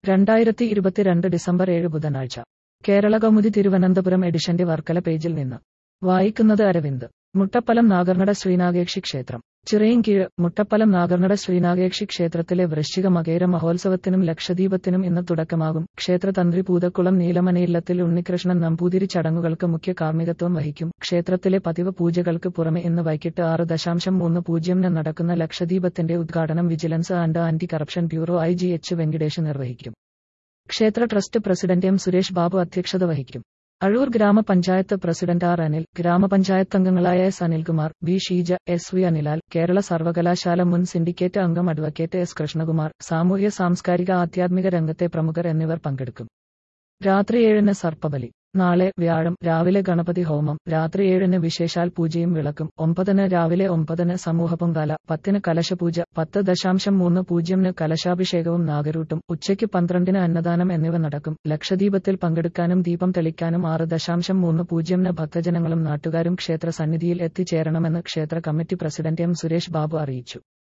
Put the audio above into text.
രണ്ടായിരത്തി ഇരുപത്തിരണ്ട് ഡിസംബർ ഏഴ് ബുധനാഴ്ച കേരള കൗമുദി തിരുവനന്തപുരം എഡിഷന്റെ വർക്കല പേജിൽ നിന്ന് വായിക്കുന്നത് അരവിന്ദ് മുട്ടപ്പലം നാഗർനട ശ്രീനാഗേക്ഷി ക്ഷേത്രം ചിറയിൻകീഴ് മുട്ടപ്പലം നാഗർനട ശ്രീനാഗേക്ഷി ക്ഷേത്രത്തിലെ വൃശ്ചിക മകേര മഹോത്സവത്തിനും ലക്ഷദീപത്തിനും ഇന്ന് തുടക്കമാകും ക്ഷേത്രതന്ത്രി പൂതക്കുളം നീലമനയില്ലത്തിൽ ഉണ്ണികൃഷ്ണൻ നമ്പൂതിരി ചടങ്ങുകൾക്ക് മുഖ്യ കാർമ്മികത്വം വഹിക്കും ക്ഷേത്രത്തിലെ പതിവ് പൂജകൾക്ക് പുറമെ ഇന്ന് വൈകിട്ട് ആറ് ദശാംശം മൂന്ന് പൂജ്യംന് നടക്കുന്ന ലക്ഷദീപത്തിന്റെ ഉദ്ഘാടനം vigilance and anti corruption bureau I G H Venkitesh നിർവഹിക്കും ക്ഷേത്ര trust president M Suresh Babu അധ്യക്ഷത വഹിക്കും അഴൂർ ഗ്രാമപഞ്ചായത്ത് പ്രസിഡന്റ് ആർ അനിൽ ഗ്രാമപഞ്ചായത്ത് അംഗങ്ങളായ S Anilkumar B Sheeja S V Anilal Kerala സർവകലാശാല മുൻ സിൻഡിക്കേറ്റ് അംഗം അഡ്വക്കേറ്റ് എസ് കൃഷ്ണകുമാർ സാമൂഹ്യ സാംസ്കാരിക ആധ്യാത്മിക രംഗത്തെ പ്രമുഖർ എന്നിവർ പങ്കെടുക്കും രാത്രി ഏഴിന് സർപ്പബലി നാളെ വ്യാഴം രാവിലെ ഗണപതി ഹോമം രാത്രി ഏഴിന് വിശേഷാൽ പൂജയും വിളക്കും ഒമ്പതിന് രാവിലെ ഒമ്പതിന് സമൂഹ പൊങ്കാല പത്തിന് കലശപൂജ പത്ത് ദശാംശം മൂന്ന് പൂജ്യംന് കലശാഭിഷേകവും നാഗരൂട്ടും ഉച്ചയ്ക്ക് പന്ത്രണ്ടിന് അന്നദാനം എന്നിവ നടക്കും ലക്ഷദീപത്തിൽ പങ്കെടുക്കാനും ദീപം തെളിക്കാനും ആറ് ദശാംശം മൂന്ന് പൂജ്യംന് ഭക്തജനങ്ങളും നാട്ടുകാരും ക്ഷേത്ര സന്നിധിയിൽ എത്തിച്ചേരണമെന്ന് ക്ഷേത്ര committee president M Suresh Babu അറിയിച്ചു